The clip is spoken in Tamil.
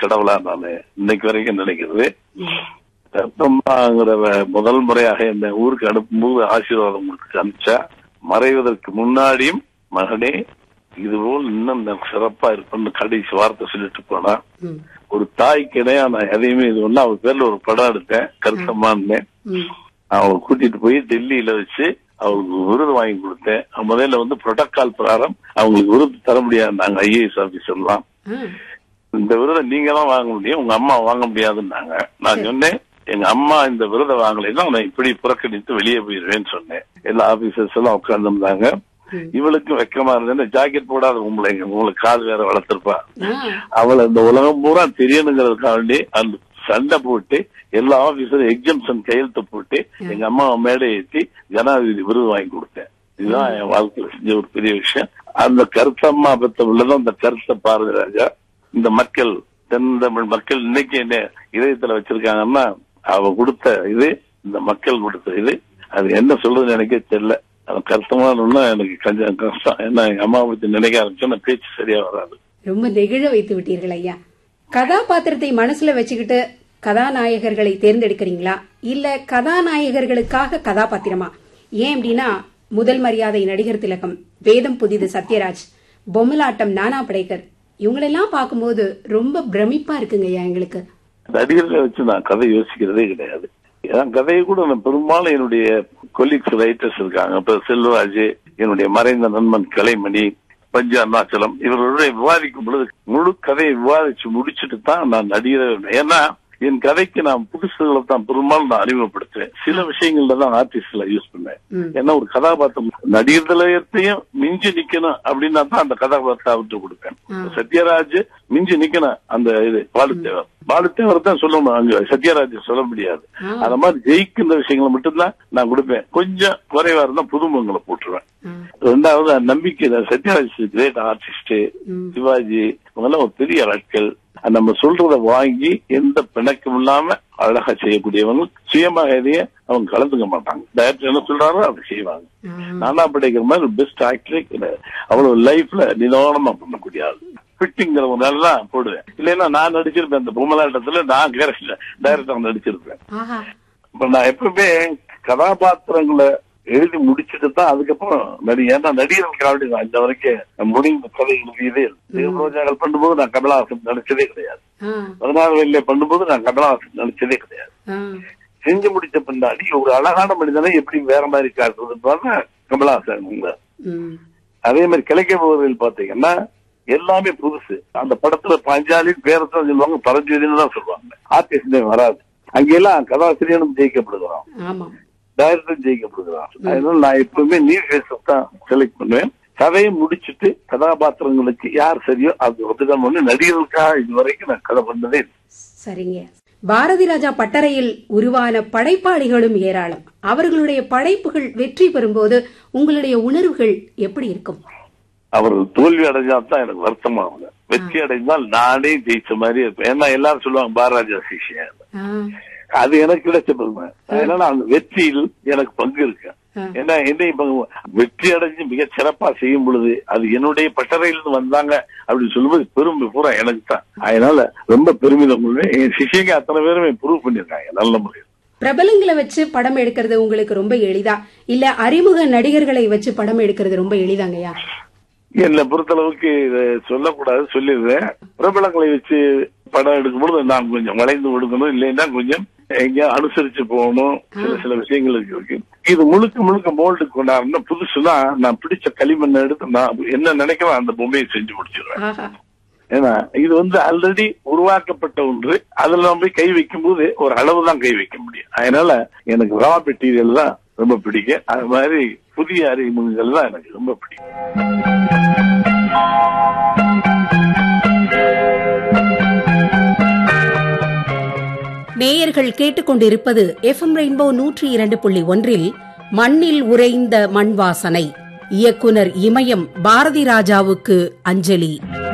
கடவுளா நான் இன்னைக்கு வரைக்கும் நினைக்கிறது கருத்தம்மாங்கிற முதல் முறையாக என்ன ஊருக்கு அனுப்பும்போது ஆசீர்வாதம் கொடுத்து அனுப்பிச்சா மறைவதற்கு முன்னாடியும் மகனே இதுபோல் இன்னும் நான் சிறப்பா இருப்பேன்னு கடைசி வார்த்தை சொல்லிட்டு போனா ம், ஒரு தாய்க்கு இடையா நான் எதையுமே இது ஒண்ணு அவ பேர்ல ஒரு படம் எடுத்தேன் கருத்தம்மான்னு ம், அவளை கூட்டிட்டு போய் டெல்லியில வச்சு அவங்களுக்கு விருது வாங்கி கொடுத்தேன் அவ முதல்ல வந்து புரோட்டோகால் பிரகாரம் அவங்களுக்கு விருது தர முடியாது நாங்க ஐஏஎஸ் ஆபீசர்லாம் ஆ, இந்த விருதை நீங்க தான் வாங்க முடியும் உங்க அம்மா வாங்க முடியாதுன்னாங்க நான் சொன்னேன் எங்க அம்மா இந்த விருதை வாங்கலைன்னா நான் இப்படி புறக்கணித்து வெளியே போயிருவேன்னு சொன்னேன் எல்லா ஆபீசர்ஸ் எல்லாம் உட்கார்ந்துருந்தாங்க ம். இவளுக்கும் வெக்கமா இருந்தேன் ஜாக்கெட் போடாத உங்களை உங்களுக்கு காது வேற வளர்த்திருப்பா ஆ, அவளை இந்த உலகம் பூரா தெரியணுங்கிறதுக்காண்டி அந்த சண்டை போட்டு எல்லா ஆபீசரும் எக்ஸம்ஷன் கையெழுத்து போட்டு எங்க அம்மா மேடை ஏற்றி ஜனாதிபதி விருது வாங்கி கொடுத்தேன் இதுதான் என் வாழ்க்கையில செஞ்ச ஒரு பெரிய விஷயம் அந்த கருத்தம்மா பெத்த உள்ளதான் அந்த கருத்த பாரதி ராஜா இந்த மக்கள் தென் தமிழ் மக்கள் இன்னைக்கு என்ன இதயத்துல வச்சிருக்காங்கன்னா அவ கொடுத்த இது இந்த மக்கள் கொடுத்த இது அது என்ன சொல்றதுன்னு எனக்கே தெரியல அது கருத்தமான எனக்கு கொஞ்சம் கஷ்டம் ஏன்னா எங்க அம்மாவை பத்தி நினைக்க ஆரம்பிச்சோன்னா பேச்சு சரியா வராது ரொம்ப நெகிழ வைத்து விட்டீர்கள் ஐயா கதாபாத்திரத்தை மனசுல வச்சுக்கிட்டு கதாநாயகர்களை தேர்ந்தெடுக்கிறீங்களா இல்ல கதாநாயகர்களுக்காக கதாபாத்திரமா ஏன் அப்படின்னா முதல் மரியாதை நடிகர் திலகம் வேதம் புதிது சத்யராஜ் பொம்மலாட்டம் நானா படைக்கர் இவங்களெல்லாம் பார்க்கும்போது ரொம்ப பிரமிப்பா இருக்குங்க ஐயா எங்களுக்கு நடிகர்களை வச்சு நான் கதை யோசிக்கிறதே கிடையாது என் கதையை கூட நான் பெரும்பாலும் என்னுடைய கொலீக்ஸ் ரைட்டர்ஸ் இருக்காங்க இப்ப செல்வராஜ் என்னுடைய மறைந்த நண்பன் கலைமணி பஞ்சு அருணாச்சலம் இவர்களுடைய விவாதிக்கும் பொழுது முழு கதையை விவாதிச்சு முடிச்சுட்டு தான் நான் நடிகர் ஏன்னா என் கதைக்கு நான் புதுசுகளை தான் பெரும்பாலும் நான் அறிமுகப்படுத்துவேன் சில விஷயங்கள்ல தான் ஆர்டிஸ்ட்ல யூஸ் பண்ணேன் ம். ஏன்னா ஒரு கதாபாத்திரம் நடிகர் தலையத்தையும் மிஞ்சி நிக்கணும் அப்படின்னா தான் அந்த கதாபாத்திரம் அவர்கிட்ட கொடுப்பேன் ஆ. சத்யராஜ் மிஞ்சி நிக்கணும் அந்த இது பாலுத்தேவர் பாலுத்தேவர் தான் சொல்லணும் அங்க சத்யராஜ் சொல்ல முடியாது ஆ. அந்த மாதிரி ஜெயிக்கின்ற விஷயங்களை மட்டும்தான் நான் கொடுப்பேன் கொஞ்சம் குறைவா இருந்தா புதுமுகங்களை போட்டுருவேன் ஆ, ரெண்டாவது அந்த நம்பிக்கை தான். சத்யராஜ் கிரேட் ஆர்டிஸ்ட் ம். சிவாஜி இவங்கெல்லாம் ஒரு பெரிய ஆட்கள் நம்ம சொல்றத வாங்கி எந்த பிணக்கும் இல்லாம அழகா செய்யக்கூடியவங்க சுயமாக எதையே அவங்க கலந்துக்க மாட்டாங்க டைரக்டர் என்ன சொல்றாரோ அதை செய்வாங்க ஆ. நானா படைக்கிற மாதிரி பெஸ்ட் ஆக்டரே கிடையாது அவ்வளவு லைஃப்ல நிதானமா பண்ணக்கூடிய ஆள் ஃபிட்டிங்கிற ஒரு நாள் தான் போடுவேன் இல்லைன்னா நான் நடிச்சிருப்பேன் அந்த பொம்மலாட்டத்துல நான் டைரக்டர் நடிச்சிருப்பேன் ஆஹா இப்ப நான் எப்பவுமே கதாபாத்திரங்களை எழுதி முடிச்சுட்டு தான் அதுக்கப்புறம் நடி ஏன்னா நடிகர்களுக்கு ஆல்ரெடி நான் இந்த வரைக்கும் முடிந்த கதை எழுதியதே இல்லை. தேவரோஜாக்கள் பண்ணும்போது நான் கமலஹாசன் நடிச்சதே கிடையாது ஆ, பதினாறு வயதிலே பண்ணும்போது நான் கமலஹாசன் நடிச்சதே கிடையாது ஆ, செஞ்சு முடிச்ச பின்னாடி ஒரு அழகான மனிதனை எப்படி வேற மாதிரி காட்டுறது கமலஹாசன் இருந்தார். ம், அதே மாதிரி கிழக்க போவதில் பாத்தீங்கன்னா எல்லாமே புதுசு அந்த படத்துல பஞ்சாலின் பேரத்தான் சொல்லுவாங்க பரஞ்சோதின்னு தான் சொல்லுவாங்க ஆர்டிஸ்ட் வராது அங்கெல்லாம் கதாசிரியனும் ஜெயிக்கப்படுகிறான் ஆமாம் டைரக்டர் ஜெயிக்கப்படுகிறான் அதனால நான் எப்பவுமே நீர் ஃபேஸஸ் தான் செலக்ட் பண்ணுவேன் கதையை முடிச்சிட்டு கதாபாத்திரங்களுக்கு யார் சரியோ அது ஒத்துக்காம பண்ணி நடிகர்களுக்காக இது வரைக்கும் நான் கதை பண்ணதே இல்லை. சரிங்க பாரதி ராஜா பட்டறையில் உருவான படைப்பாளிகளும் ஏராளம் அவர்களுடைய படைப்புகள் வெற்றி பெறும்போது உங்களுடைய உணர்வுகள் எப்படி இருக்கும் அவர்கள் தோல்வி அடைஞ்சா தான் எனக்கு வருத்தமாகுங்க வெற்றி அடைந்தால் நானே ஜெயிச்ச மாதிரி இருப்பேன் ஏன்னா எல்லாரும் சொல்லுவாங்க பாரராஜா சிஷியன் ஆ, அது எனக்கு கிடைச்ச பெருமை அதனால அந்த வெற்றியில் எனக்கு பங்கு இருக்கு ஆ. ஏன்னா என்னை இப்ப வெற்றி அடைஞ்சு மிக சிறப்பா செய்யும் பொழுது அது என்னுடைய பட்டறையிலிருந்து வந்தாங்க அப்படின்னு சொல்லும்போது பெருமை பூரா எனக்கு தான் அதனால ரொம்ப பெருமிதம் கொள்வேன் என் சிஷியங்க அத்தனை பேருமே ப்ரூவ் பண்ணிருக்காங்க நல்ல முறையில் பிரபலங்களை வச்சு படம் எடுக்கிறது உங்களுக்கு ரொம்ப எளிதா இல்ல அறிமுக நடிகர்களை வச்சு படம் எடுக்கிறது ரொம்ப எளிதாங்கய்யா என்னை பொறுத்தளவுக்கு இதை சொல்லக்கூடாது சொல்லிடுறேன் பிரபலங்களை வச்சு படம் எடுக்கும்போது நான் கொஞ்சம் வளைந்து கொடுக்கணும் இல்லைன்னா கொஞ்சம் எங்கேயா அனுசரிச்சு போகணும் சில சில விஷயங்கள் இருக்கு இது முழுக்க முழுக்க மோல்டு கொண்டாடுனா புதுசுனா நான் பிடிச்ச களிமண்ணை எடுத்து நான் என்ன நினைக்கிறேன் அந்த பொம்மையை செஞ்சு முடிச்சிருவேன் ஆஹா ஏன்னா இது வந்து ஆல்ரெடி உருவாக்கப்பட்ட ஒன்று அதுல நம்ம போய் கை வைக்கும் போது ஒரு அளவு தான் கை வைக்க முடியும் அதனால எனக்கு ரா மெட்டீரியல் தான் ரொம்ப பிடிக்கும் அது மாதிரி புதிய அறிமுகங்கள் தான் எனக்கு ரொம்ப பிடிக்கும் நேயர்கள் கேட்டுக்கொண்டிருப்பது எஃப்எம் ரெயின்போ நூற்றி இரண்டு புள்ளி ஒன்றில் மண்ணில் உறைந்த மண் வாசனை இயக்குனர் இமயம் பாரதி ராஜாவுக்கு அஞ்சலி